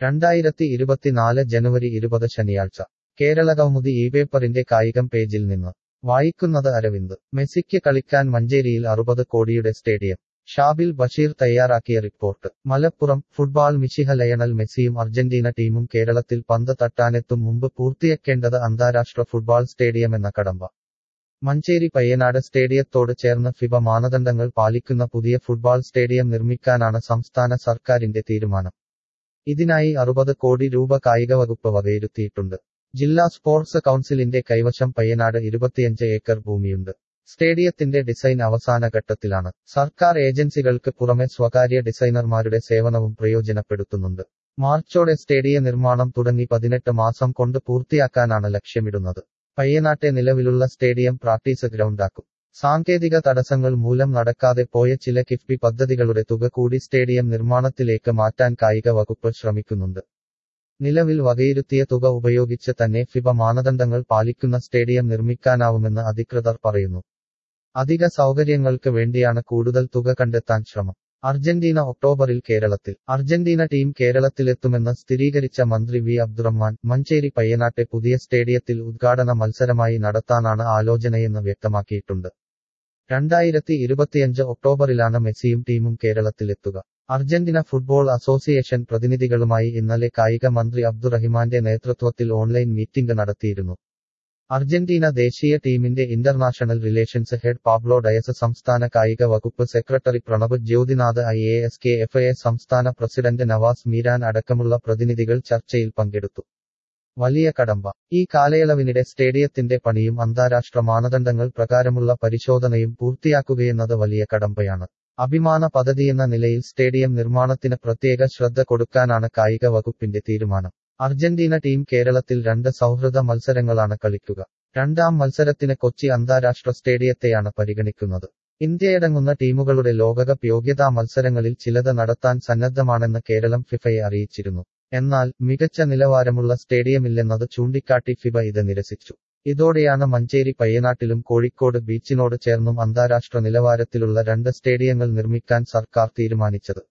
രണ്ടായിരത്തി ഇരുപത്തിനാല് ജനുവരി ഇരുപത് ശനിയാഴ്ച കേരളകൗമുദി ഈ പേപ്പറിന്റെ കായികം പേജിൽ നിന്ന് വായിക്കുന്നത് അരവിന്ദ് മെസ്സിക്ക് കളിക്കാൻ മഞ്ചേരിയിൽ അറുപത് കോടിയുടെ സ്റ്റേഡിയം ഷാബിൽ ബഷീർ തയ്യാറാക്കിയ റിപ്പോർട്ട് മലപ്പുറം ഫുട്ബോൾ മിശിഹ ലയണൽ മെസ്സിയും അർജന്റീന ടീമും കേരളത്തിൽ പന്ത് തട്ടാനെത്തും മുമ്പ് പൂർത്തിയാക്കേണ്ടത് അന്താരാഷ്ട്ര ഫുട്ബോൾ സ്റ്റേഡിയമെന്ന കടമ്പ മഞ്ചേരി പയ്യനാട് സ്റ്റേഡിയത്തോട് ചേർന്ന് ഫിബ മാനദണ്ഡങ്ങൾ പാലിക്കുന്ന പുതിയ ഫുട്ബോൾ സ്റ്റേഡിയം നിർമ്മിക്കാനാണ് സംസ്ഥാന സർക്കാരിന്റെ തീരുമാനം ഇതിനായി അറുപത് കോടി രൂപ കായിക വകുപ്പ് വകയിരുത്തിയിട്ടുണ്ട് ജില്ലാ സ്പോർട്സ് കൗൺസിലിന്റെ കൈവശം പയ്യനാട് ഇരുപത്തിയഞ്ച് ഏക്കർ ഭൂമിയുണ്ട് സ്റ്റേഡിയത്തിന്റെ ഡിസൈൻ അവസാന ഘട്ടത്തിലാണ് സർക്കാർ ഏജൻസികൾക്ക് പുറമെ സ്വകാര്യ ഡിസൈനർമാരുടെ സേവനവും പ്രയോജനപ്പെടുത്തുന്നുണ്ട് മാർച്ചോടെ സ്റ്റേഡിയ നിർമ്മാണം തുടങ്ങി പതിനെട്ട് മാസം കൊണ്ട് പൂർത്തിയാക്കാനാണ് ലക്ഷ്യമിടുന്നത് പയ്യനാട്ടെ നിലവിലുള്ള സ്റ്റേഡിയം പ്രാക്ടീസ് ഗ്രൗണ്ടാക്കും സാങ്കേതിക തടസ്സങ്ങൾ മൂലം നടക്കാതെ പോയ ചില കിഫ്ബി പദ്ധതികളുടെ തുക കൂടി സ്റ്റേഡിയം നിർമ്മാണത്തിലേക്ക് മാറ്റാൻ കായിക വകുപ്പ് ശ്രമിക്കുന്നുണ്ട് നിലവിൽ വകയിരുത്തിയ തുക ഉപയോഗിച്ച് തന്നെ ഫിബ മാനദണ്ഡങ്ങൾ പാലിക്കുന്ന സ്റ്റേഡിയം നിർമ്മിക്കാനാവുമെന്ന് അധികൃതർ പറയുന്നു അധിക സൗകര്യങ്ങൾക്ക് വേണ്ടിയാണ് കൂടുതൽ തുക കണ്ടെത്താൻ ശ്രമം അർജന്റീന ഒക്ടോബറിൽ കേരളത്തിൽ അർജന്റീന ടീം കേരളത്തിലെത്തുമെന്ന് സ്ഥിരീകരിച്ച മന്ത്രി വി അബ്ദുറഹ്മാൻ മഞ്ചേരി പയ്യനാട്ടെ പുതിയ സ്റ്റേഡിയത്തിൽ ഉദ്ഘാടന മത്സരമായി നടത്താനാണ് ആലോചനയെന്ന് വ്യക്തമാക്കിയിട്ടുണ്ട് രണ്ടായിരത്തി ഇരുപത്തിയഞ്ച് ഒക്ടോബറിലാണ് മെസ്സിയും ടീമും കേരളത്തിലെത്തുക അർജന്റീന ഫുട്ബോൾ അസോസിയേഷൻ പ്രതിനിധികളുമായി ഇന്നലെ കായിക മന്ത്രി അബ്ദുറഹിമാന്റെ നേതൃത്വത്തിൽ ഓൺലൈൻ മീറ്റിംഗ് നടത്തിയിരുന്നു അർജന്റീന ദേശീയ ടീമിന്റെ international relations head Pablo Diaz സംസ്ഥാന കായിക വകുപ്പ് secretary Pranab Jyothinath I A S K F A സംസ്ഥാന പ്രസിഡന്റ് നവാസ് മീരാൻ അടക്കമുള്ള പ്രതിനിധികൾ ചർച്ചയിൽ പങ്കെടുത്തു വലിയ കടമ്പ ഈ കാലയളവിനിടെ സ്റ്റേഡിയത്തിന്റെ പണിയും അന്താരാഷ്ട്ര മാനദണ്ഡങ്ങൾ പ്രകാരമുള്ള പരിശോധനയും പൂർത്തിയാക്കുകയെന്നത് വലിയ കടമ്പയാണ് അഭിമാന പദ്ധതിയെന്ന നിലയിൽ സ്റ്റേഡിയം നിർമ്മാണത്തിന് പ്രത്യേക ശ്രദ്ധ കൊടുക്കാനാണ് കായിക വകുപ്പിന്റെ തീരുമാനം അർജന്റീന ടീം കേരളത്തിൽ രണ്ട് സൗഹൃദ മത്സരങ്ങളാണ് കളിക്കുക രണ്ടാം മത്സരത്തിന് കൊച്ചി അന്താരാഷ്ട്ര സ്റ്റേഡിയത്തെയാണ് പരിഗണിക്കുന്നത് ഇന്ത്യയടങ്ങുന്ന ടീമുകളുടെ ലോകകപ്പ് യോഗ്യതാ മത്സരങ്ങളിൽ ചിലത് നടത്താൻ സന്നദ്ധമാണെന്ന് കേരളം ഫിഫയെ അറിയിച്ചിരുന്നു എന്നാൽ മികച്ച നിലവാരമുള്ള സ്റ്റേഡിയമില്ലെന്നത് ചൂണ്ടിക്കാട്ടി ഫിബ ഇത് നിരസിച്ചു ഇതോടെയാണ് മഞ്ചേരി പയ്യനാട്ടിലും കോഴിക്കോട് ബീച്ചിനോട് ചേർന്നും അന്താരാഷ്ട്ര നിലവാരത്തിലുള്ള രണ്ട് സ്റ്റേഡിയങ്ങൾ നിർമ്മിക്കാൻ സർക്കാർ തീരുമാനിച്ചത്